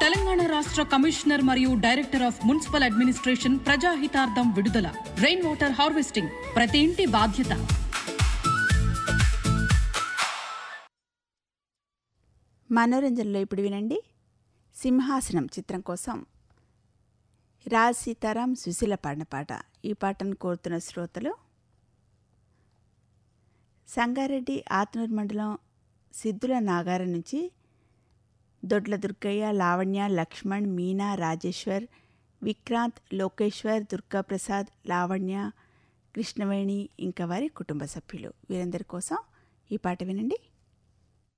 తెలంగాణ రాష్ట్ర కమిషనర్ మరియు director of municipal administration ప్రజాహితార్థం విడుదల రెయిన్ వాటర్ హార్వెస్టింగ్ ప్రతి ఇంటి బాధ్యత మనోరంజనలో ఇప్పుడు వినండి సింహాసనం చిత్రం కోసం రాజ్ సీతారాం సుశీల పాడిన పాట ఈ పాటను కోరుతున్న శ్రోతలు సంగారెడ్డి ఆత్నూరు మండలం సిద్ధుల నాగారం నుంచి దొడ్ల దుర్గయ్య లావణ్య లక్ష్మణ్ మీనా రాజేశ్వర్ విక్రాంత్ లోకేశ్వర్ దుర్గాప్రసాద్ లావణ్య కృష్ణవేణి ఇంకా వారి కుటుంబ సభ్యులు వీరందరి కోసం ఈ పాట వినండి